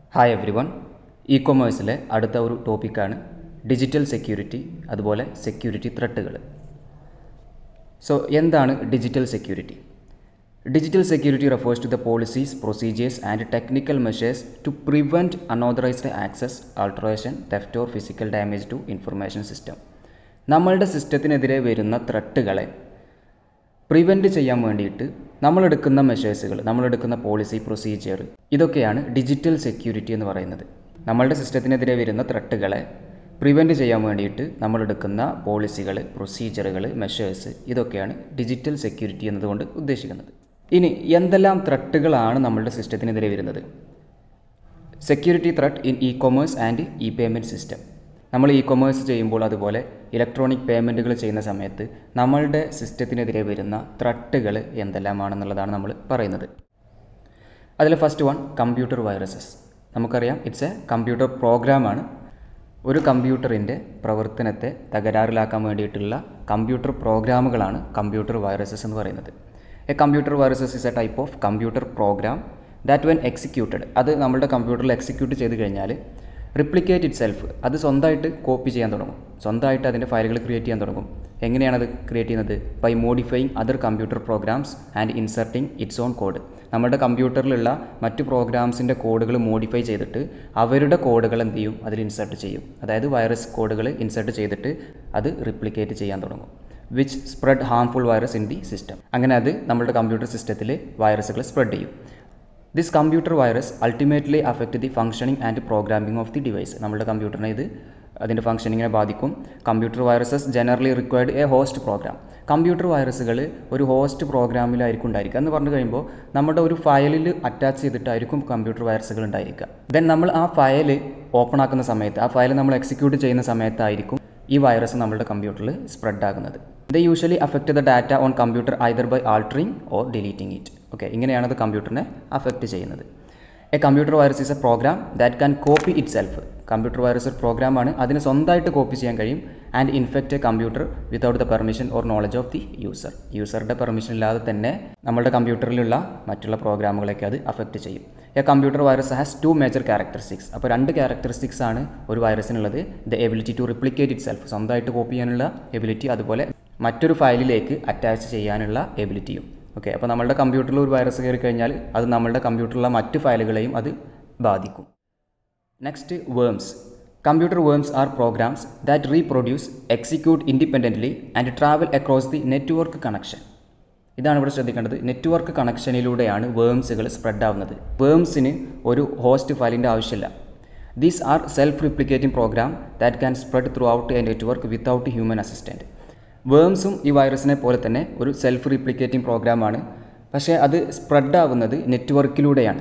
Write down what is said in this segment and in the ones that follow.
hi everyone ഇ കൊമേഴ്സിലെ അടുത്ത ഒരു ടോപ്പിക്കാണ് ഡിജിറ്റൽ സെക്യൂരിറ്റി അതുപോലെ സെക്യൂരിറ്റി ത്രെട്ടുകൾ സോ എന്താണ് digital security digital security refers to the policies procedures and technical measures to prevent unauthorised access alteration theft or physical damage to information system നമ്മളുടെ സിസ്റ്റത്തിനെതിരെ വരുന്ന ത്രെട്ടുകളെ പ്രിവെൻറ്റ് ചെയ്യാൻ വേണ്ടിയിട്ട് നമ്മളെടുക്കുന്ന മെഷേഴ്സുകൾ നമ്മളെടുക്കുന്ന പോളിസി പ്രൊസീജിയർ ഇതൊക്കെയാണ് ഡിജിറ്റൽ സെക്യൂരിറ്റി എന്ന് പറയുന്നത് നമ്മളുടെ സിസ്റ്റത്തിനെതിരെ വരുന്ന ത്രെട്ടുകളെ പ്രിവെൻറ്റ് ചെയ്യാൻ വേണ്ടിയിട്ട് നമ്മളെടുക്കുന്ന പോളിസികൾ പ്രൊസീജിയറുകൾ മെഷേഴ്സ് ഇതൊക്കെയാണ് ഡിജിറ്റൽ സെക്യൂരിറ്റി എന്നതുകൊണ്ട് ഉദ്ദേശിക്കുന്നത് ഇനി എന്തെല്ലാം ത്രെട്ടുകളാണ് നമ്മളുടെ സിസ്റ്റത്തിനെതിരെ വരുന്നത് security threat in e commerce and e payment system നമ്മൾ ഇ കൊമേഴ്സ് ചെയ്യുമ്പോൾ അതുപോലെ ഇലക്ട്രോണിക് പേയ്മെൻറ്റുകൾ ചെയ്യുന്ന സമയത്ത് നമ്മളുടെ സിസ്റ്റത്തിനെതിരെ വരുന്ന ത്രട്ടുകൾ എന്തെല്ലാമാണെന്നുള്ളതാണ് നമ്മൾ പറയുന്നത് അതിൽ ഫസ്റ്റ് വൺ കമ്പ്യൂട്ടർ വൈറസസ് നമുക്കറിയാം ഇറ്റ്സ് എ കമ്പ്യൂട്ടർ പ്രോഗ്രാമാണ് ഒരു കമ്പ്യൂട്ടറിൻ്റെ പ്രവർത്തനത്തെ തകരാറിലാക്കാൻ വേണ്ടിയിട്ടുള്ള കമ്പ്യൂട്ടർ പ്രോഗ്രാമുകളാണ് കമ്പ്യൂട്ടർ വൈറസസ് എന്ന് പറയുന്നത് a computer viruses is a type of computer program that when executed അത് നമ്മളുടെ കമ്പ്യൂട്ടറിൽ എക്സിക്യൂട്ട് ചെയ്ത് കഴിഞ്ഞാൽ റിപ്ലിക്കേറ്റ് ഇറ്റ് സെൽഫ് അത് സ്വന്തമായിട്ട് കോപ്പി ചെയ്യാൻ തുടങ്ങും സ്വന്തമായിട്ട് അതിൻ്റെ ഫയലുകൾ ക്രിയേറ്റ് ചെയ്യാൻ തുടങ്ങും എങ്ങനെയാണ് അത് ക്രിയേറ്റ് ചെയ്യുന്നത് by modifying other computer programs and inserting its own code നമ്മുടെ കമ്പ്യൂട്ടറിലുള്ള മറ്റു പ്രോഗ്രാംസിൻ്റെ കോഡുകൾ മോഡിഫൈ ചെയ്തിട്ട് അവരുടെ കോഡുകൾ എന്ത് ചെയ്യും അതിൽ ഇൻസർട്ട് ചെയ്യും അതായത് വൈറസ് കോഡുകൾ ഇൻസർട്ട് ചെയ്തിട്ട് അത് റിപ്ലിക്കേറ്റ് ചെയ്യാൻ തുടങ്ങും which spread harmful virus in the system അങ്ങനെ അത് നമ്മുടെ കമ്പ്യൂട്ടർ സിസ്റ്റത്തിൽ വൈറസുകൾ സ്പ്രെഡ് ചെയ്യും this computer virus ultimately affect the functioning and programming of the device നമ്മുടെ കമ്പ്യൂട്ടറിനെ ഇത് അതിൻ്റെ ഫംഗ്ഷനിങ്ങിനെ ബാധിക്കും computer viruses generally required a host program computer വൈറസുകൾ ഒരു ഹോസ്റ്റ് പ്രോഗ്രാമിലായിരിക്കും ഉണ്ടായിരിക്കുക എന്ന് പറഞ്ഞു കഴിയുമ്പോൾ നമ്മുടെ ഒരു ഫയലിൽ അറ്റാച്ച് ചെയ്തിട്ടായിരിക്കും കമ്പ്യൂട്ടർ വൈറസുകൾ ഉണ്ടായിരിക്കുക ദെൻ നമ്മൾ ആ ഫയൽ ഓപ്പൺ ആക്കുന്ന സമയത്ത് ആ ഫയൽ നമ്മൾ എക്സിക്യൂട്ട് ചെയ്യുന്ന സമയത്തായിരിക്കും ഈ വൈറസ് നമ്മുടെ കമ്പ്യൂട്ടറിൽ സ്പ്രെഡ് ആകുന്നത് the usually affect the data on computer either by altering or deleting it okay ഇങ്ങനെയാണ് അത് കമ്പ്യൂട്ടറിനെ അഫക്റ്റ് ചെയ്യുന്നത് a computer virus is a program that can copy itself computer virus ഒരു പ്രോഗ്രാമാണ് അതിന് സ്വന്തമായിട്ട് കോപ്പി ചെയ്യാൻ കഴിയും and infect a computer without the permission or knowledge of the user യൂസറുടെ പെർമിഷൻ ഇല്ലാതെ തന്നെ നമ്മുടെ കമ്പ്യൂട്ടറിലുള്ള മറ്റുള്ള പ്രോഗ്രാമുകളൊക്കെ അത് അഫക്റ്റ് ചെയ്യും a computer virus has to major characteristics അപ്പോൾ രണ്ട് ക്യാരക്ടറിസ്റ്റിക്സ് ആണ് ഒരു വൈറസിനുള്ളത് the ability to replicate itself സ്വന്തമായിട്ട് കോപ്പി ചെയ്യാനുള്ള എബിലിറ്റി അതുപോലെ മറ്റൊരു ഫയലിലേക്ക് അറ്റാച്ച് ചെയ്യാനുള്ള എബിലിറ്റിയും ഓക്കെ അപ്പോൾ നമ്മളുടെ കമ്പ്യൂട്ടറിൽ ഒരു വൈറസ് കയറി കഴിഞ്ഞാൽ അത് നമ്മളുടെ കമ്പ്യൂട്ടറിലുള്ള മറ്റ് ഫയലുകളെയും അത് ബാധിക്കും next worms computer worms are programs that reproduce execute independently and travel across the network connection ഇതാണ് ഇവിടെ ശ്രദ്ധിക്കേണ്ടത് നെറ്റ്വർക്ക് കണക്ഷനിലൂടെയാണ് വേംസുകൾ സ്പ്രെഡ് ആവുന്നത് വേംസിന് ഒരു ഹോസ്റ്റ് ഫയലിൻ്റെ ആവശ്യമില്ല these are self replicating program that can spread throughout a network without human assistant വേംസും ഈ വൈറസിനെ പോലെ തന്നെ ഒരു സെൽഫ് റിപ്ലിക്കേറ്റിംഗ് പ്രോഗ്രാമാണ് പക്ഷേ അത് സ്പ്രെഡ് ആവുന്നത് നെറ്റ്വർക്കിലൂടെയാണ്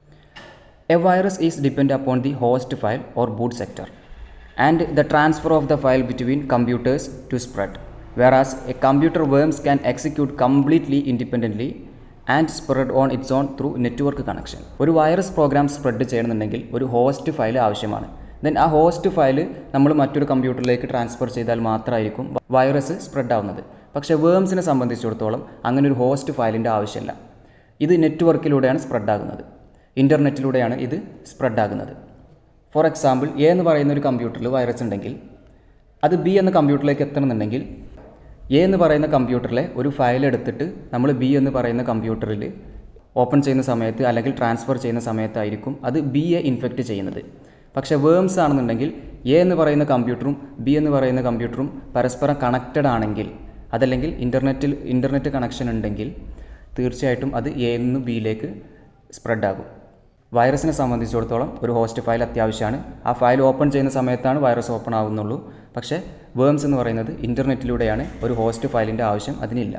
a virus is depend upon the host file or boot sector and the transfer of the file between computers to spread whereas a computer worms can execute completely independently and spread on its own through network connection ഒരു virus program spread ചെയ്യണമെന്നുണ്ടെങ്കിൽ ഒരു host file ആവശ്യമാണ് then ആ host file നമ്മൾ മറ്റൊരു കമ്പ്യൂട്ടറിലേക്ക് transfer ചെയ്താൽ മാത്രമായിരിക്കും വൈറസ് സ്പ്രെഡ് ആവുന്നത് പക്ഷേ വേംസിനെ സംബന്ധിച്ചിടത്തോളം അങ്ങനെ ഒരു ഹോസ്റ്റ് ഫയലിൻ്റെ ആവശ്യമില്ല ഇത് നെറ്റ്വർക്കിലൂടെയാണ് സ്പ്രെഡ് ആകുന്നത് ഇൻ്റർനെറ്റിലൂടെയാണ് ഇത് സ്പ്രെഡ് ആകുന്നത് ഫോർ എക്സാമ്പിൾ എ എന്ന് പറയുന്ന ഒരു കമ്പ്യൂട്ടറിൽ വൈറസ് ഉണ്ടെങ്കിൽ അത് ബി എന്ന കമ്പ്യൂട്ടറിലേക്ക് എത്തണമെന്നുണ്ടെങ്കിൽ എ എന്ന് പറയുന്ന കമ്പ്യൂട്ടറിലെ ഒരു ഫയൽ എടുത്തിട്ട് നമ്മൾ ബി എന്ന് പറയുന്ന കമ്പ്യൂട്ടറിൽ ഓപ്പൺ ചെയ്യുന്ന സമയത്ത് അല്ലെങ്കിൽ ട്രാൻസ്ഫർ ചെയ്യുന്ന സമയത്തായിരിക്കും അത് ബി എ ഇൻഫെക്റ്റ് ചെയ്യുന്നത് പക്ഷേ വേംസ് ആണെന്നുണ്ടെങ്കിൽ എ എന്ന് പറയുന്ന കമ്പ്യൂട്ടറും ബി എന്ന് പറയുന്ന കമ്പ്യൂട്ടറും പരസ്പരം കണക്റ്റഡ് ആണെങ്കിൽ അതല്ലെങ്കിൽ ഇൻ്റർനെറ്റിൽ ഇൻ്റർനെറ്റ് കണക്ഷൻ ഉണ്ടെങ്കിൽ തീർച്ചയായിട്ടും അത് എ നിന്ന് ബിയിലേക്ക് സ്പ്രെഡ് ആകും വൈറസിനെ സംബന്ധിച്ചിടത്തോളം ഒരു ഹോസ്റ്റ് ഫയൽ അത്യാവശ്യമാണ് ആ ഫയൽ ഓപ്പൺ ചെയ്യുന്ന സമയത്താണ് വൈറസ് ഓപ്പൺ ആവുന്നുള്ളൂ പക്ഷേ വേംസ് എന്ന് പറയുന്നത് ഇൻ്റർനെറ്റിലൂടെയാണ് ഒരു ഹോസ്റ്റ് ഫയലിൻ്റെ ആവശ്യം അതിനില്ല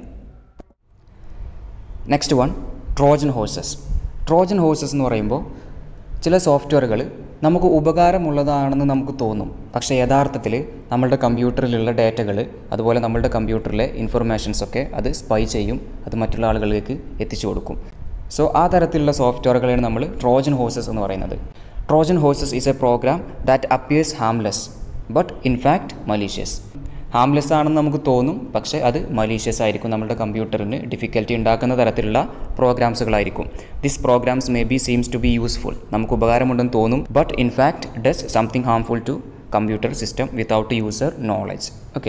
next one Trojan horses Trojan horses എന്ന് പറയുമ്പോൾ ചില സോഫ്റ്റ്വെയറുകൾ നമുക്ക് ഉപകാരമുള്ളതാണെന്ന് നമുക്ക് തോന്നും പക്ഷേ യഥാർത്ഥത്തിൽ നമ്മളുടെ കമ്പ്യൂട്ടറിലുള്ള ഡേറ്റകൾ അതുപോലെ നമ്മളുടെ കമ്പ്യൂട്ടറിലെ ഇൻഫർമേഷൻസൊക്കെ അത് സ്പൈ ചെയ്യും അത് മറ്റുള്ള ആളുകളിലേക്ക് എത്തിച്ചു കൊടുക്കും സോ ആ തരത്തിലുള്ള സോഫ്റ്റ്വെയറുകളെയാണ് നമ്മൾ ട്രോജൻ ഹോഴ്സസ് എന്ന് പറയുന്നത് Trojan horses is a program that appears harmless but in fact malicious harmless ആണെന്ന് നമുക്ക് തോന്നും പക്ഷേ അത് മലീഷ്യസ് ആയിരിക്കും നമ്മുടെ കമ്പ്യൂട്ടറിന് ഡിഫിക്കൽറ്റി ഉണ്ടാക്കുന്ന തരത്തിലുള്ള പ്രോഗ്രാംസുകളായിരിക്കും this programs may be seems to be useful നമുക്ക് ഉപകാരമുണ്ടെന്ന് തോന്നും but in fact does something harmful to computer system without user knowledge okay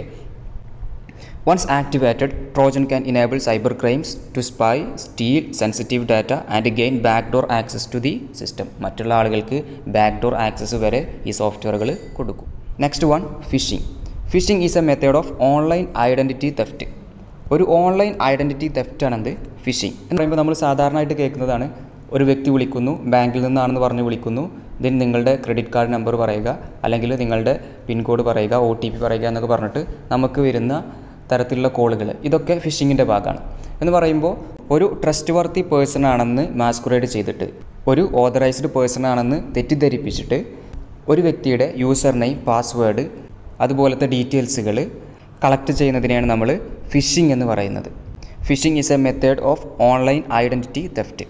once activated Trojan can enable cyber crimes to spy steal sensitive data and gain back door access to the system മറ്റുള്ള ആളുകൾക്ക് back door access വരെ ഈ സോഫ്റ്റ്വെയറുകൾ കൊടുക്കും next one phishing phishing is a method of online identity theft ഒരു online identity തെഫ്റ്റാണെന്ത് phishing എന്ന് പറയുമ്പോൾ നമ്മൾ സാധാരണയായിട്ട് കേൾക്കുന്നതാണ് ഒരു വ്യക്തി വിളിക്കുന്നു ബാങ്കിൽ നിന്നാണെന്ന് പറഞ്ഞ് വിളിക്കുന്നു ദെൻ നിങ്ങളുടെ ക്രെഡിറ്റ് കാർഡ് നമ്പർ പറയുക അല്ലെങ്കിൽ നിങ്ങളുടെ പിൻകോഡ് പറയുക ഒ ടി പി പറയുക എന്നൊക്കെ പറഞ്ഞിട്ട് നമുക്ക് വരുന്ന തരത്തിലുള്ള കോളുകൾ ഇതൊക്കെ ഫിഷിങ്ങിൻ്റെ ഭാഗമാണ് എന്ന് പറയുമ്പോൾ ഒരു ട്രസ്റ്റ് വർത്തി പേഴ്സൺ ആണെന്ന് മാസ്കുറേഡ് ചെയ്തിട്ട് ഒരു ഓതറൈസ്ഡ് പേഴ്സൺ ആണെന്ന് തെറ്റിദ്ധരിപ്പിച്ചിട്ട് ഒരു വ്യക്തിയുടെ യൂസർ നെയിം പാസ്വേഡ് അതുപോലത്തെ ഡീറ്റെയിൽസുകൾ കളക്ട് ചെയ്യുന്നതിനെയാണ് നമ്മൾ ഫിഷിംഗ് എന്ന് പറയുന്നത് phishing is a method of online identity theft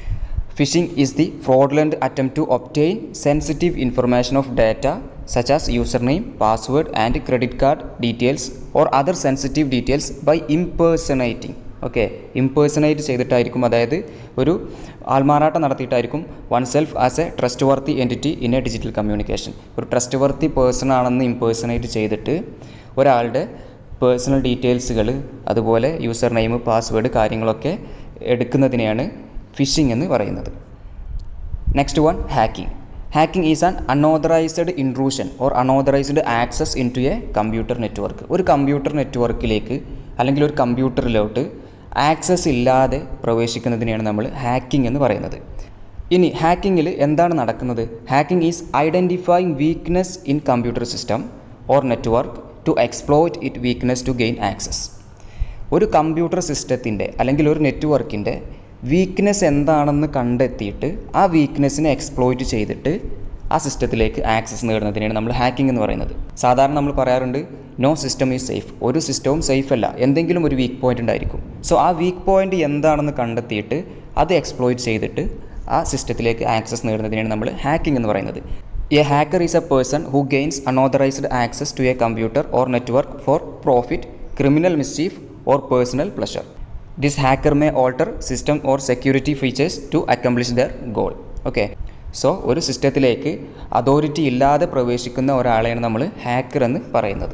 phishing is the fraudulent attempt to obtain sensitive information of data such as user name password and credit card details or other sensitive details by impersonating okay impersonate ചെയ്തിട്ടായിരിക്കും അതായത് ഒരു ആൾമാറാട്ടം നടത്തിയിട്ടായിരിക്കും oneself as a trustworthy entity in a digital communication ഒരു trustworthy person ആണെന്ന് impersonate ചെയ്തിട്ട് ഒരാളുടെ personal ഡീറ്റെയിൽസുകൾ അതുപോലെ യൂസർ നെയിം പാസ്വേഡ് കാര്യങ്ങളൊക്കെ എടുക്കുന്നതിനെയാണ് ഫിഷിംഗ് എന്ന് പറയുന്നത് next one hacking hacking is an unauthorised intrusion or unauthorised access into a computer network ഒരു computer നെറ്റ്വർക്കിലേക്ക് അല്ലെങ്കിൽ ഒരു കമ്പ്യൂട്ടറിലോട്ട് ആക്സസ് ഇല്ലാതെ പ്രവേശിക്കുന്നതിനെയാണ് നമ്മൾ ഹാക്കിംഗ് എന്ന് പറയുന്നത് ഇനി ഹാക്കിങ്ങിൽ എന്താണ് നടക്കുന്നത് hacking is identifying weakness in computer system or network to exploit it weakness to gain access ഒരു കമ്പ്യൂട്ടർ സിസ്റ്റത്തിൻ്റെ അല്ലെങ്കിൽ ഒരു നെറ്റ്വർക്കിൻ്റെ വീക്ക്നെസ് എന്താണെന്ന് കണ്ടെത്തിയിട്ട് ആ വീക്ക്നെസ്സിനെ എക്സ്പ്ലോയിറ്റ് ചെയ്തിട്ട് ആ സിസ്റ്റത്തിലേക്ക് ആക്സസ് നേടുന്നതിനാണ് നമ്മൾ ഹാക്കിംഗ് എന്ന് പറയുന്നത് സാധാരണ നമ്മൾ പറയാറുണ്ട് നോ സിസ്റ്റം ഈസ് സേഫ് ഒരു സിസ്റ്റവും സേഫ് അല്ല എന്തെങ്കിലും ഒരു വീക്ക് പോയിന്റ് ഉണ്ടായിരിക്കും സോ ആ വീക്ക് പോയിന്റ് എന്താണെന്ന് കണ്ടെത്തിയിട്ട് അത് എക്സ്പ്ലോയിറ്റ് ചെയ്തിട്ട് ആ സിസ്റ്റത്തിലേക്ക് ആക്സസ് നേടുന്നതിനാണ് നമ്മൾ ഹാക്കിംഗ് എന്ന് പറയുന്നത് a hacker is a person who gains unauthorised access to a computer or network for profit criminal mischief or personal pleasure this hacker may alter system or security features to accomplish their goal okay so ഒരു സിസ്റ്റത്തിലേക്ക് authority ഇല്ലാതെ പ്രവേശിക്കുന്ന ഒരാളെയാണ് നമ്മൾ hacker എന്ന് പറയുന്നത്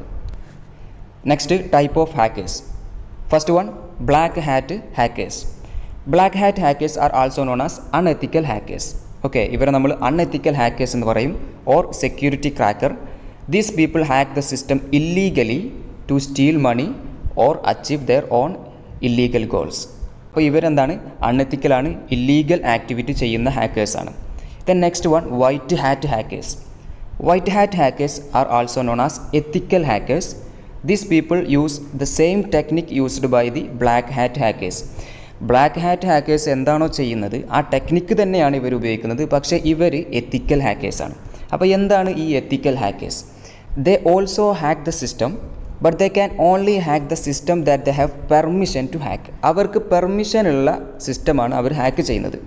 next type of hackers first one black hat hackers black hat hackers are also known as unethical hackers okay ഇവരെ നമ്മൾ unethical hackers എന്ന് പറയും or security cracker these people hack the system illegally to steal money or achieve their own illegal goals അപ്പോൾ ഇവരെന്താണ് അൺഎത്തിക്കലാണ് illegal activity ചെയ്യുന്ന ഹാക്കേഴ്സാണ് then next one white hat hackers white hat hackers are also known as ethical hackers these people use the same technique used by the black hat hackers black hat hackers എന്താണോ ചെയ്യുന്നത് ആ technique തന്നെയാണ് ഇവർ ഉപയോഗിക്കുന്നത് പക്ഷേ ഇവർ എത്തിക്കൽ ഹാക്കേഴ്സാണ് അപ്പോൾ എന്താണ് ഈ ethical hackers they also hack the system but they can only hack the system that they have permission to hack അവർക്ക് പെർമിഷൻ ഉള്ള സിസ്റ്റമാണ് അവർ ഹാക്ക് ചെയ്യുന്നത്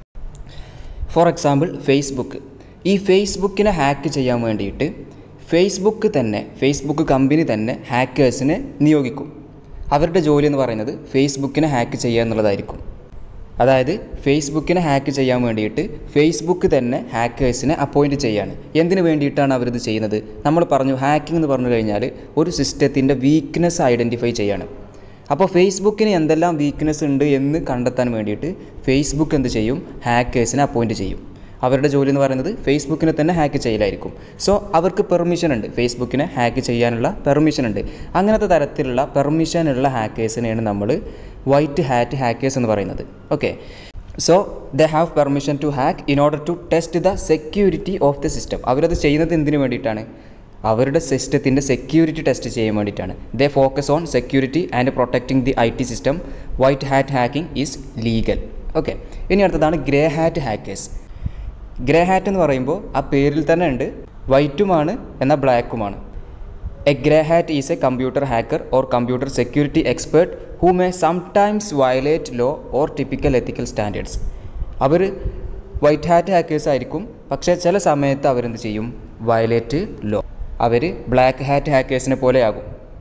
ഫോർ എക്സാമ്പിൾ ഫേസ്ബുക്ക് ഈ ഫേസ്ബുക്കിനെ ഹാക്ക് ചെയ്യാൻ വേണ്ടിയിട്ട് ഫേസ്ബുക്ക് തന്നെ ഫേസ്ബുക്ക് കമ്പനി തന്നെ ഹാക്കേഴ്സിനെ നിയോഗിക്കും അവരുടെ ജോലി എന്ന് പറയുന്നത് ഫേസ്ബുക്കിനെ ഹാക്ക് ചെയ്യുക എന്നുള്ളതായിരിക്കും അതായത് ഫേസ്ബുക്കിനെ ഹാക്ക് ചെയ്യാൻ വേണ്ടിയിട്ട് ഫേസ്ബുക്ക് തന്നെ ഹാക്കേഴ്സിനെ അപ്പോയിൻറ്റ് ചെയ്യാണ് എന്തിനു വേണ്ടിയിട്ടാണ് അവരിത് ചെയ്യുന്നത് നമ്മൾ പറഞ്ഞു ഹാക്കിംഗ് എന്ന് പറഞ്ഞു കഴിഞ്ഞാൽ ഒരു സിസ്റ്റത്തിൻ്റെ വീക്ക്നെസ് ഐഡൻറ്റിഫൈ ചെയ്യാണ് അപ്പോൾ ഫേസ്ബുക്കിന് എന്തെല്ലാം വീക്ക്നെസ് ഉണ്ട് എന്ന് കണ്ടെത്താൻ വേണ്ടിയിട്ട് ഫേസ്ബുക്ക് എന്ത് ചെയ്യും ഹാക്കേഴ്സിനെ അപ്പോയിൻറ്റ് ചെയ്യും അവരുടെ ജോലി എന്ന് പറയുന്നത് ഫേസ്ബുക്കിനെ തന്നെ ഹാക്ക് ചെയ്യലായിരിക്കും സോ അവർക്ക് പെർമിഷൻ ഉണ്ട് ഫേസ്ബുക്കിനെ ഹാക്ക് ചെയ്യാനുള്ള പെർമിഷൻ ഉണ്ട് അങ്ങനത്തെ തരത്തിലുള്ള പെർമിഷൻ ഉള്ള ഹാക്കേഴ്സിനെയാണ് നമ്മൾ വൈറ്റ് ഹാറ്റ് ഹാക്കേഴ്സ് എന്ന് പറയുന്നത് okay so they have permission to hack in order to test the security of the system അവരത് ചെയ്യുന്നത് എന്തിനു വേണ്ടിയിട്ടാണ് അവരുടെ സിസ്റ്റത്തിൻ്റെ സെക്യൂരിറ്റി ടെസ്റ്റ് ചെയ്യാൻ വേണ്ടിയിട്ടാണ് they focus on security and protecting the I T system white hat hacking is legal okay ഇനി അടുത്തതാണ് grey hat hackers grey hat എന്ന് പറയുമ്പോൾ ആ പേരിൽ തന്നെ ഉണ്ട് വൈറ്റുമാണ് എന്നാൽ ബ്ലാക്കുമാണ് a grey hat is a computer hacker or computer security expert who may sometimes violate law or typical ethical standards അവർ വൈറ്റ് ഹാറ്റ് ഹാക്കേഴ്സ് ആയിരിക്കും പക്ഷേ ചില സമയത്ത് അവരെന്ത് ചെയ്യും വയലേറ്റ് ലോ അവർ ബ്ലാക്ക് ഹാറ്റ് ഹാക്കേഴ്സിനെ പോലെയാകും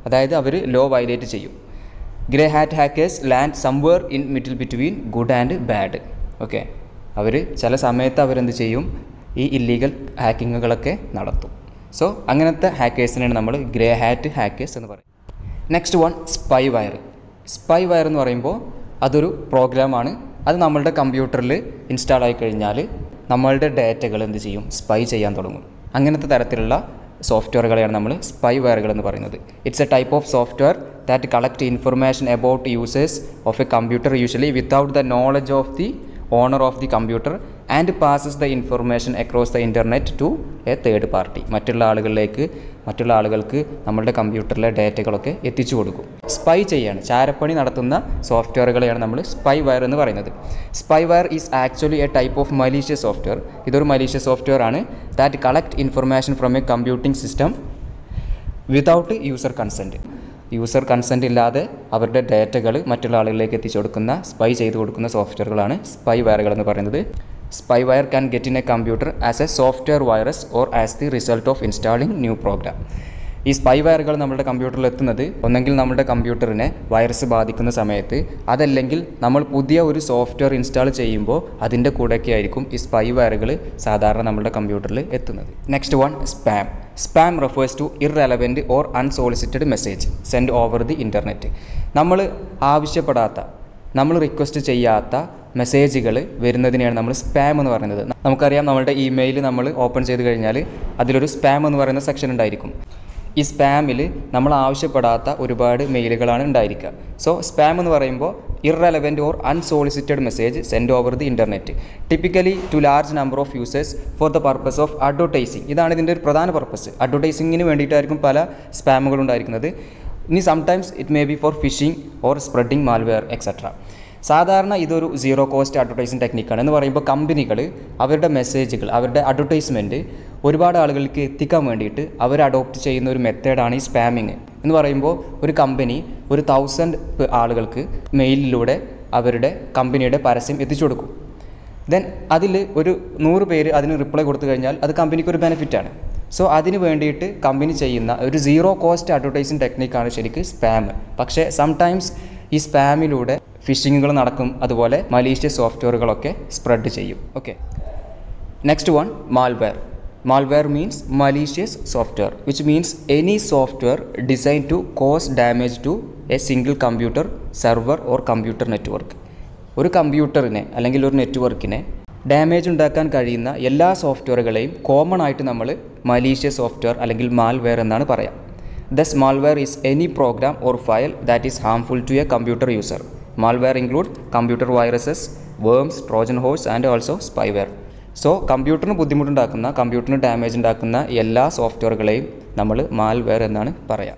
അതായത് അവർ ലോ വയലേറ്റ് ചെയ്യും grey hat hackers land somewhere in middle between good and bad okay അവർ ചില സമയത്ത് അവരെന്ത് ചെയ്യും ഈ ഇല്ലീഗൽ ഹാക്കിങ്ങുകളൊക്കെ നടത്തും സോ അങ്ങനത്തെ ഹാക്കേഴ്സിനാണ് നമ്മൾ ഗ്രേ ഹാറ്റ് ഹാക്കേഴ്സ് എന്ന് പറയും next one spyware spyware എന്ന് പറയുമ്പോൾ അതൊരു പ്രോഗ്രാമാണ് അത് നമ്മളുടെ കമ്പ്യൂട്ടറിൽ ഇൻസ്റ്റാൾ ആയി കഴിഞ്ഞാൽ നമ്മളുടെ ഡാറ്റകൾ എന്ത് ചെയ്യും സ്പൈ ചെയ്യാൻ തുടങ്ങും അങ്ങനത്തെ തരത്തിലുള്ള സോഫ്റ്റ്വെയറുകളെയാണ് നമ്മൾ സ്പൈ വയറുകൾ എന്ന് പറയുന്നത് it's a type of software that collect information about users of a computer usually without the knowledge of the owner of the computer and passes the information across the internet to a third party മറ്റുള്ള ആളുകളിലേക്ക് മറ്റുള്ള ആളുകൾക്ക് നമ്മളുടെ കമ്പ്യൂട്ടറിലെ ഡാറ്റകളൊക്കെ എത്തിച്ചു കൊടുക്കും spy ചെയ്യാണ് ചാരപ്പണി നടത്തുന്ന സോഫ്റ്റ്വെയറുകളെയാണ് നമ്മൾ സ്പൈ വയർ എന്ന് പറയുന്നത് spyware is actually a type of malicious software ഇതൊരു മലീഷ്യസ് സോഫ്റ്റ്വെയർ ആണ് that collect information from a computing system without user consent user consent ഇല്ലാതെ അവരുടെ ഡാറ്റകൾ മറ്റുള്ള ആളുകളിലേക്ക് എത്തിച്ചു കൊടുക്കുന്ന സ്പൈ ചെയ്ത് കൊടുക്കുന്ന സോഫ്റ്റ്വെയറുകളാണ് സ്പൈ വയറുകൾ എന്ന് പറയുന്നത് spyware can get in a computer as a software virus or as the result of installing new program ഈ സ്പൈ വയറുകൾ നമ്മുടെ കമ്പ്യൂട്ടറിൽ എത്തുന്നത് ഒന്നെങ്കിൽ നമ്മുടെ കമ്പ്യൂട്ടറിനെ വൈറസ് ബാധിക്കുന്ന സമയത്ത് അതല്ലെങ്കിൽ നമ്മൾ പുതിയ ഒരു സോഫ്റ്റ്വെയർ ഇൻസ്റ്റാൾ ചെയ്യുമ്പോൾ അതിൻ്റെ കൂടെയൊക്കെ ആയിരിക്കും ഈ സ്പൈ വയറുകൾ സാധാരണ നമ്മുടെ കമ്പ്യൂട്ടറിൽ എത്തുന്നത് next one spam spam refers to irrelevant or unsolicited message send over the internet നമ്മൾ ആവശ്യപ്പെടാത്ത നമ്മൾ റിക്വസ്റ്റ് ചെയ്യാത്ത മെസ്സേജുകൾ വരുന്നതിനെയാണ് നമ്മൾ സ്പാം എന്ന് പറയുന്നത് നമുക്കറിയാം നമ്മളുടെ ഇമെയിൽ നമ്മൾ ഓപ്പൺ ചെയ്ത് കഴിഞ്ഞാൽ അതിലൊരു സ്പാം എന്ന് പറയുന്ന സെക്ഷൻ ഉണ്ടായിരിക്കും ഈ സ്പാമിൽ നമ്മൾ ആവശ്യപ്പെടാത്ത ഒരുപാട് മെയിലുകളാണ് ഉണ്ടായിരിക്കുക സോ സ്പാം എന്ന് പറയുമ്പോൾ irrelevant or unsolicited message send over the internet typically to large number of users for the purpose of advertising ഇതാണ് ഇതിൻ്റെ ഒരു പ്രധാന പർപ്പസ് അഡ്വർടൈസിങ്ങിന് വേണ്ടിയിട്ടായിരിക്കും പല സ്പാമുകൾ ഉണ്ടായിരിക്കുന്നത് ഇനി sometimes it may be for phishing or spreading malware etcetera സാധാരണ ഇതൊരു സീറോ കോസ്റ്റ് അഡ്വർടൈസിങ് ടെക്നിക്കാണ് എന്ന് പറയുമ്പോൾ കമ്പനികൾ അവരുടെ മെസ്സേജുകൾ അവരുടെ അഡ്വർടൈസ്മെൻറ്റ് ഒരുപാട് ആളുകൾക്ക് എത്തിക്കാൻ വേണ്ടിയിട്ട് അവർ അഡോപ്റ്റ് ചെയ്യുന്ന ഒരു മെത്തേഡാണ് ഈ സ്പാമിങ് എന്ന് പറയുമ്പോൾ ഒരു കമ്പനി ഒരു തൗസൻഡ് ആളുകൾക്ക് മെയിലിലൂടെ അവരുടെ കമ്പനിയുടെ പരസ്യം എത്തിച്ചു കൊടുക്കും ദെൻ അതിൽ ഒരു നൂറ് പേര് അതിന് റിപ്ലൈ കൊടുത്തു കഴിഞ്ഞാൽ അത് കമ്പനിക്ക് ഒരു ബെനിഫിറ്റാണ് സോ അതിന് വേണ്ടിയിട്ട് കമ്പനി ചെയ്യുന്ന ഒരു സീറോ കോസ്റ്റ് അഡ്വർടൈസിങ് ടെക്നിക്കാണ് ശരിക്കും സ്പാം പക്ഷേ സംടൈംസ് ഈ സ്പാമിലൂടെ ഫിഷിങ്ങുകൾ നടക്കും അതുപോലെ മലീഷ്യസ് സോഫ്റ്റ്വെയറുകളൊക്കെ സ്പ്രെഡ് ചെയ്യും okay next one malware malware means malicious software which means any software design to cause damage to a single computer server or computer network ഒരു കമ്പ്യൂട്ടറിനെ അല്ലെങ്കിൽ ഒരു നെറ്റ്വർക്കിനെ ഡാമേജ് ഉണ്ടാക്കാൻ കഴിയുന്ന എല്ലാ സോഫ്റ്റ്വെയറുകളെയും കോമൺ ആയിട്ട് നമ്മൾ മലീഷ്യസ് സോഫ്റ്റ്വെയർ അല്ലെങ്കിൽ മാൽവെയർ എന്നാണ് പറയാം thus malware is any program or file that is harmful to a computer user malware include computer viruses worms Trojan horse and also spyware so കമ്പ്യൂട്ടറിന് ബുദ്ധിമുട്ടുണ്ടാക്കുന്ന കമ്പ്യൂട്ടറിന് ഡാമേജ് ഉണ്ടാക്കുന്ന എല്ലാ സോഫ്റ്റ്വെയറുകളെയും നമ്മൾ മാൽവെയർ എന്നാണ് പറയാം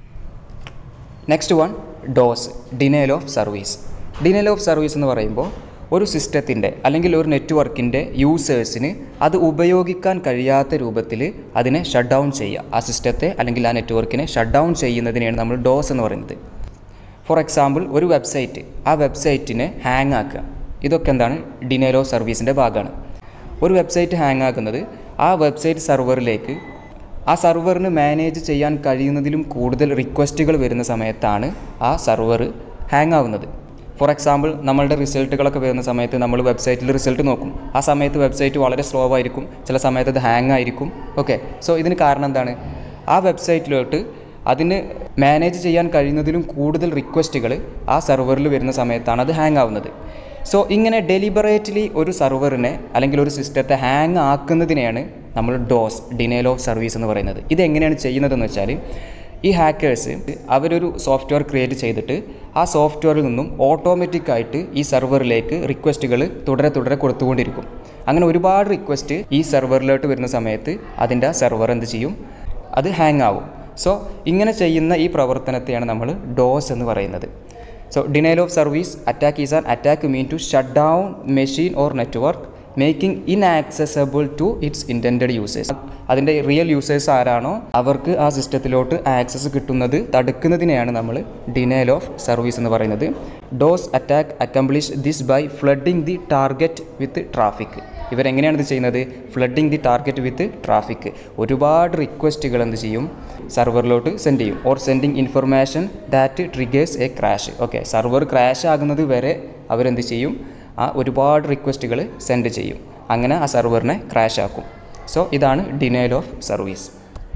next one DoS denial of service denial of service എന്ന് പറയുമ്പോൾ ഒരു സിസ്റ്റത്തിൻ്റെ അല്ലെങ്കിൽ ഒരു നെറ്റ്വർക്കിൻ്റെ യൂസേഴ്സിന് അത് ഉപയോഗിക്കാൻ കഴിയാത്ത രൂപത്തിൽ അതിനെ ഷട്ട് ഡൗൺ ചെയ്യുക ആ സിസ്റ്റത്തെ അല്ലെങ്കിൽ ആ നെറ്റ്വർക്കിനെ ഷട്ട് ഡൗൺ ചെയ്യുന്നതിനെയാണ് നമ്മൾ ഡോസ് എന്ന് പറയുന്നത് ഫോർ എക്സാമ്പിൾ ഒരു വെബ്സൈറ്റ് ആ വെബ്സൈറ്റിനെ ഹാങ് ആക്കുക ഇതൊക്കെ എന്താണ് ഡിനയൽ ഓഫ് സർവീസിൻ്റെ ഭാഗമാണ് ഒരു വെബ്സൈറ്റ് ഹാങ് ആക്കുന്നത് ആ വെബ്സൈറ്റ് സെർവറിലേക്ക് ആ സെർവറിന് മാനേജ് ചെയ്യാൻ കഴിയുന്നതിലും കൂടുതൽ റിക്വസ്റ്റുകൾ വരുന്ന സമയത്താണ് ആ സെർവർ ഹാങ് ആവുന്നത് ഫോർ എക്സാമ്പിൾ നമ്മളുടെ റിസൾട്ടുകളൊക്കെ വരുന്ന സമയത്ത് നമ്മൾ വെബ്സൈറ്റിൽ റിസൾട്ട് നോക്കും ആ സമയത്ത് വെബ്സൈറ്റ് വളരെ സ്ലോ ആയിരിക്കും ചില സമയത്ത് അത് ഹാങ് ആയിരിക്കും ഓക്കെ സോ ഇതിന് കാരണം എന്താണ് ആ വെബ്സൈറ്റിലോട്ട് അതിന് മാനേജ് ചെയ്യാൻ കഴിയുന്നതിലും കൂടുതൽ റിക്വസ്റ്റുകൾ ആ സെർവറിൽ വരുന്ന സമയത്താണ് അത് ഹാങ് ആവുന്നത് സോ ഇങ്ങനെ ഡെലിബറേറ്റ്ലി ഒരു സെർവറിനെ അല്ലെങ്കിൽ ഒരു സിസ്റ്റത്തെ ഹാങ് ആക്കുന്നതിനെയാണ് നമ്മൾ ഡോസ് ഡിനേൽ ഓഫ് സർവീസ് എന്ന് പറയുന്നത് ഇതെങ്ങനെയാണ് ചെയ്യുന്നതെന്ന് വെച്ചാൽ ഈ ഹാക്കേഴ്സ് അവരൊരു സോഫ്റ്റ്വെയർ ക്രിയേറ്റ് ചെയ്തിട്ട് ആ സോഫ്റ്റ്വെയറിൽ നിന്നും ഓട്ടോമാറ്റിക്കായിട്ട് ഈ സെർവറിലേക്ക് റിക്വസ്റ്റുകൾ തുടരെ തുടരെ കൊടുത്തുകൊണ്ടിരിക്കും അങ്ങനെ ഒരുപാട് റിക്വസ്റ്റ് ഈ സെർവറിലോട്ട് വരുന്ന സമയത്ത് അതിൻ്റെ ആ സെർവർ എന്ത് ചെയ്യും അത് ഹാങ് ആവും സോ ഇങ്ങനെ ചെയ്യുന്ന ഈ പ്രവർത്തനത്തെയാണ് നമ്മൾ ഡോസ് എന്ന് പറയുന്നത് so denial of service attack is an attack mean to shut down machine or network making inaccessible to its intended users അതിൻ്റെ റിയൽ യൂസേഴ്സ് ആരാണോ അവർക്ക് ആ സിസ്റ്റത്തിലോട്ട് ആക്സസ് കിട്ടുന്നത് തടുക്കുന്നതിനെയാണ് നമ്മൾ ഡിനൈൽ ഓഫ് സർവീസ് എന്ന് പറയുന്നത് DoS attack accomplish this by flooding the target with traffic ഇവരെങ്ങനെയാണ് ഇത് ചെയ്യുന്നത് flooding the target with traffic ഒരുപാട് റിക്വസ്റ്റുകൾ എന്ത് ചെയ്യും സെർവറിലോട്ട് സെൻഡ് ചെയ്യും or sending information that triggers a crash okay server crash ആകുന്നത് വരെ അവരെന്ത് ചെയ്യും ആ ഒരുപാട് റിക്വസ്റ്റുകൾ സെൻഡ് ചെയ്യും അങ്ങനെ ആ സെർവറിനെ ക്രാഷ് ആക്കും സോ ഇതാണ് denial of service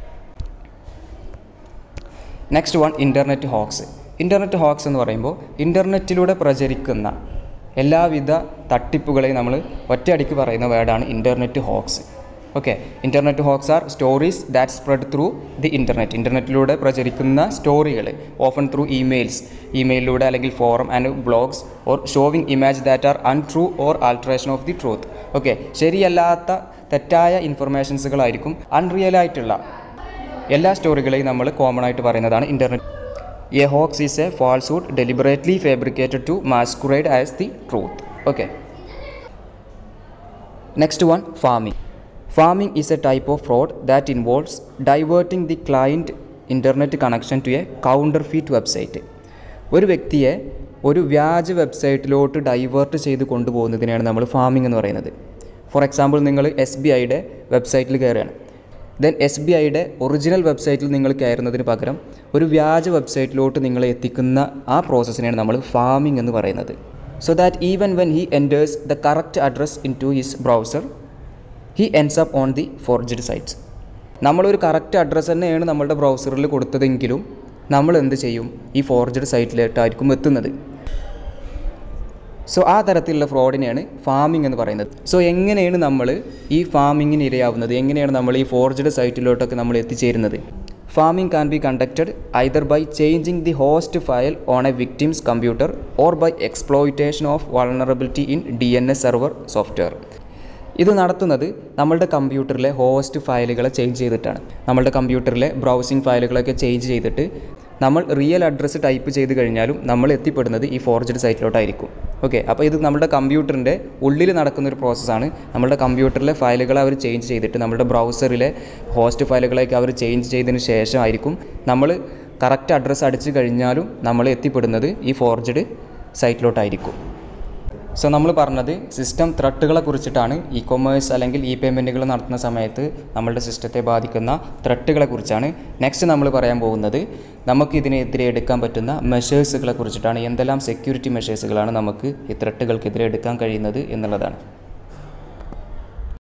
next one internet hoax internet hoax എന്ന് പറയുമ്പോൾ ഇൻ്റർനെറ്റിലൂടെ പ്രചരിക്കുന്ന എല്ലാവിധ തട്ടിപ്പുകളെയും നമ്മൾ ഒറ്റയടിക്ക് പറയുന്ന വേർഡാണ് internet hoax okay internet hoax are stories that spread through the internet ഇൻ്റർനെറ്റിലൂടെ പ്രചരിക്കുന്ന സ്റ്റോറികൾ ഓഫൺ ത്രൂ ഇമെയിൽസ് ഇമെയിലിലൂടെ അല്ലെങ്കിൽ forum and blogs or showing image that are untrue or alteration of the truth okay ശരിയല്ലാത്ത തെറ്റായ ഇൻഫർമേഷൻസുകളായിരിക്കും അൺറിയലായിട്ടുള്ള എല്ലാ സ്റ്റോറികളെയും നമ്മൾ കോമൺ ആയിട്ട് പറയുന്നതാണ് internet a hoax is a falsehood deliberately fabricated to masquerade as the truth okay next one pharming pharming is a type of fraud that involves diverting the client internet connection to a counterfeit website ഒരു വ്യക്തിയെ ഒരു വ്യാജ വെബ്സൈറ്റിലോട്ട് divert ചെയ്ത് കൊണ്ടുപോകുന്നതിനെയാണ് നമ്മൾ pharming എന്ന് പറയുന്നത് for example നിങ്ങൾ S B ഐയുടെ വെബ്സൈറ്റിൽ കയറുകയാണ് ദെൻ എസ് ബി ഐയുടെ ഒറിജിനൽ വെബ്സൈറ്റിൽ നിങ്ങൾ കയറുന്നതിന് പകരം ഒരു വ്യാജ വെബ്സൈറ്റിലോട്ട് നിങ്ങളെ എത്തിക്കുന്ന ആ പ്രോസസ്സിനെയാണ് നമ്മൾ ഫാമിംഗ് എന്ന് പറയുന്നത് so that even when he enters the correct address into his browser he ends up on the forged sites നമ്മളൊരു കറക്റ്റ് അഡ്രസ്സ് തന്നെയാണ് നമ്മളുടെ ബ്രൗസറിൽ കൊടുത്തതെങ്കിലും നമ്മൾ എന്ത് ചെയ്യും ഈ ഫോർജഡ് സൈറ്റിലോട്ടായിരിക്കും എത്തുന്നത് സോ ആ തരത്തിലുള്ള ഫ്രോഡിനെയാണ് ഫാമിംഗ് എന്ന് പറയുന്നത് സോ എങ്ങനെയാണ് നമ്മൾ ഈ ഫാമിങ്ങിന് ഇരയാവുന്നത് എങ്ങനെയാണ് നമ്മൾ ഈ ഫോർജഡ് സൈറ്റിലോട്ടൊക്കെ നമ്മൾ എത്തിച്ചേരുന്നത് pharming can be conducted either by changing the host file on a victim's computer or by exploitation of vulnerability in D N S server software ഇത് നടത്തുന്നത് നമ്മളുടെ കമ്പ്യൂട്ടറിലെ ഹോസ്റ്റ് ഫയലുകളെ ചേഞ്ച് ചെയ്തിട്ടാണ് നമ്മളുടെ കമ്പ്യൂട്ടറിലെ ബ്രൗസിംഗ് ഫയലുകളൊക്കെ ചേഞ്ച് ചെയ്തിട്ട് നമ്മൾ റിയൽ അഡ്രസ്സ് ടൈപ്പ് ചെയ്ത് കഴിഞ്ഞാലും നമ്മൾ എത്തിപ്പെടുന്നത് ഈ ഫോർജഡ് സൈറ്റിലോട്ടായിരിക്കും ഓക്കെ അപ്പോൾ ഇത് നമ്മുടെ കമ്പ്യൂട്ടറിൻ്റെ ഉള്ളിൽ നടക്കുന്ന ഒരു പ്രോസസ്സാണ് നമ്മുടെ കമ്പ്യൂട്ടറിലെ ഫയലുകൾ അവർ ചേഞ്ച് ചെയ്തിട്ട് നമ്മുടെ ബ്രൗസറിലെ ഹോസ്റ്റ് ഫയലുകളൊക്കെ അവർ ചേഞ്ച് ചെയ്തതിന് ശേഷമായിരിക്കും നമ്മൾ കറക്റ്റ് അഡ്രസ്സ് അടിച്ച് കഴിഞ്ഞാലും നമ്മൾ എത്തിപ്പെടുന്നത് ഈ ഫോർജഡ് സൈറ്റിലോട്ടായിരിക്കും സോ നമ്മൾ പറഞ്ഞത് സിസ്റ്റം ത്രട്ടുകളെ കുറിച്ചിട്ടാണ് ഇ കൊമേഴ്സ് അല്ലെങ്കിൽ ഇ പേയ്മെൻറ്റുകൾ നടത്തുന്ന സമയത്ത് നമ്മളുടെ സിസ്റ്റത്തെ ബാധിക്കുന്ന ത്രട്ടുകളെ കുറിച്ചാണ് നെക്സ്റ്റ് നമ്മൾ പറയാൻ പോകുന്നത് നമുക്ക് ഇതിനെതിരെ എടുക്കാൻ പറ്റുന്ന മെഷേഴ്സുകളെ കുറിച്ചിട്ടാണ് എന്തെല്ലാം സെക്യൂരിറ്റി മെഷേഴ്സുകളാണ് നമുക്ക് ഈ ത്രട്ടുകൾക്കെതിരെ എടുക്കാൻ കഴിയുന്നത് എന്നുള്ളതാണ്